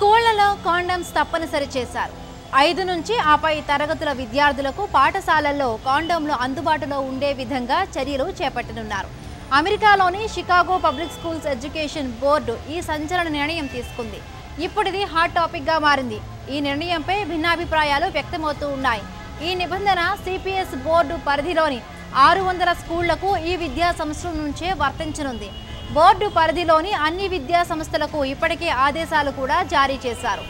స్కూళ్లలో కాండమ్స్ తప్పనిసరి చేశారు ఐదు నుంచి ఆపై తరగతుల విద్యార్థులకు పాఠశాలల్లో కాండంలు అందుబాటులో ఉండే విధంగా చర్యలు చేపట్టనున్నారు అమెరికాలోని Chicago public schools education board ఈ సంచలన నిర్ణయం తీసుకుంది ఇప్పుడిది హాట్ టాపిక్గా మారింది ఈ నిర్ణయంపై భిన్నాభిప్రాయాలు వ్యక్తమవుతూ ఉన్నాయి ఈ నిబంధన సిపిఎస్ బోర్డు పరిధిలోని ఆరు వందల స్కూళ్లకు ఈ విద్యా సంవత్సరం నుంచే వర్తించనుంది బోర్డు పరిధిలోని అన్ని విద్యా సంస్థలకు ఇప్పటికే ఆదేశాలు కూడా జారీ చేశారు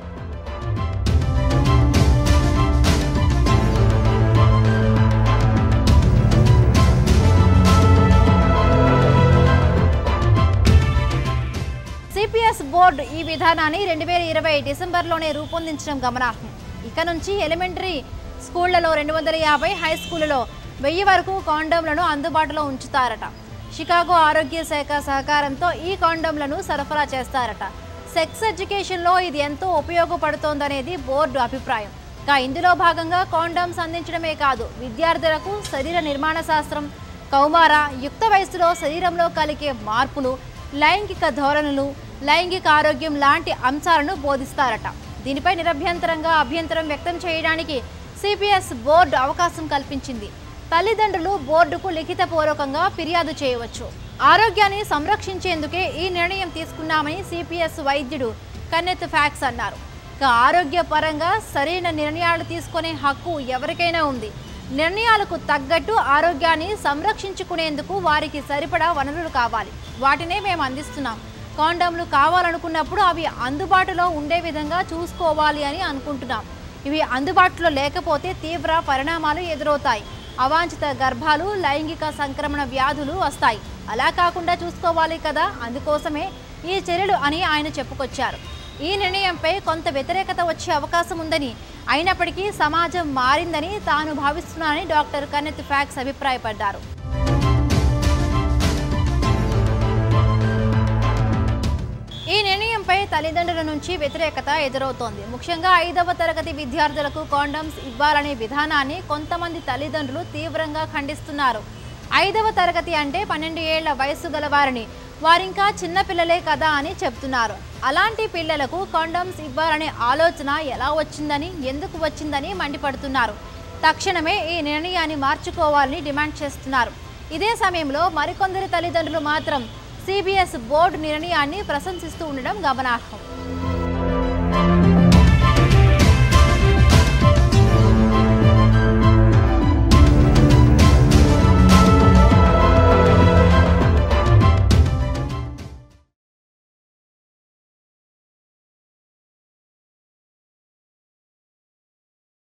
సిపిఎస్ బోర్డు ఈ విధానాన్ని రెండు వేల ఇరవై డిసెంబర్లోనే రూపొందించడం గమనార్హం ఇక నుంచి ఎలిమెంటరీ స్కూళ్లలో రెండు వందల యాభై హై స్కూళ్లలో వెయ్యి వరకు కాండోమ్లను అందుబాటులో ఉంచుతారట షికాగో ఆరోగ్య శాఖ సహకారంతో ఈ కాండోమ్లను సరఫరా చేస్తారట సెక్స్ ఎడ్యుకేషన్లో ఇది ఎంతో ఉపయోగపడుతోందనేది బోర్డు అభిప్రాయం ఇంకా ఇందులో భాగంగా కాండోమ్స్ అందించడమే కాదు విద్యార్థులకు శరీర నిర్మాణ శాస్త్రం కౌమార యుక్త వయసులో శరీరంలో కలిగే మార్పులు లైంగిక ధోరణులు లైంగిక ఆరోగ్యం లాంటి అంశాలను బోధిస్తారట దీనిపై నిరభ్యంతరంగా అభ్యంతరం వ్యక్తం చేయడానికి సిపిఎస్ బోర్డు అవకాశం కల్పించింది తల్లిదండ్రులు బోర్డుకు లిఖితపూర్వకంగా ఫిర్యాదు చేయవచ్చు ఆరోగ్యాన్ని సంరక్షించేందుకే ఈ నిర్ణయం తీసుకున్నామని సిపిఎస్ వైద్యుడు కన్నెత్ ఫ్యాక్స్ అన్నారు ఇక ఆరోగ్యపరంగా సరైన నిర్ణయాలు తీసుకునే హక్కు ఎవరికైనా ఉంది నిర్ణయాలకు తగ్గట్టు ఆరోగ్యాన్ని సంరక్షించుకునేందుకు వారికి సరిపడా వనరులు కావాలి వాటినే మేము అందిస్తున్నాం కాండమ్లు కావాలనుకున్నప్పుడు అవి అందుబాటులో ఉండే విధంగా చూసుకోవాలి అని అనుకుంటున్నాం ఇవి అందుబాటులో లేకపోతే తీవ్ర పరిణామాలు ఎదురవుతాయి అవాంఛిత గర్భాలు లైంగిక సంక్రమణ వ్యాధులు వస్తాయి అలా కాకుండా చూసుకోవాలి కదా అందుకోసమే ఈ చర్యలు అని ఆయన చెప్పుకొచ్చారు ఈ నిర్ణయంపై కొంత వ్యతిరేకత వచ్చే అవకాశం ఉందని అయినప్పటికీ సమాజం మారిందని తాను భావిస్తున్నానని డాక్టర్ కన్నెత్ ఫ్యాక్స్ అభిప్రాయపడ్డారు ఈ నిర్ణయంపై తల్లిదండ్రుల నుంచి వ్యతిరేకత ఎదురవుతోంది ముఖ్యంగా ఐదవ తరగతి విద్యార్థులకు కాండమ్స్ ఇవ్వాలనే విధానాన్ని కొంతమంది తల్లిదండ్రులు తీవ్రంగా ఖండిస్తున్నారు ఐదవ తరగతి అంటే పన్నెండు ఏళ్ల వయసు గలవారిని వారింకా చిన్నపిల్లలే కదా అని చెప్తున్నారు అలాంటి పిల్లలకు కాండమ్స్ ఇవ్వాలనే ఆలోచన ఎలా వచ్చిందని ఎందుకు వచ్చిందని మండిపడుతున్నారు తక్షణమే ఈ నిర్ణయాన్ని మార్చుకోవాలని డిమాండ్ చేస్తున్నారు ఇదే సమయంలో మరికొందరు తల్లిదండ్రులు మాత్రం సిబిఎస్ బోర్డు నిర్ణయాన్ని ప్రశంసిస్తూ ఉండడం గమనార్హం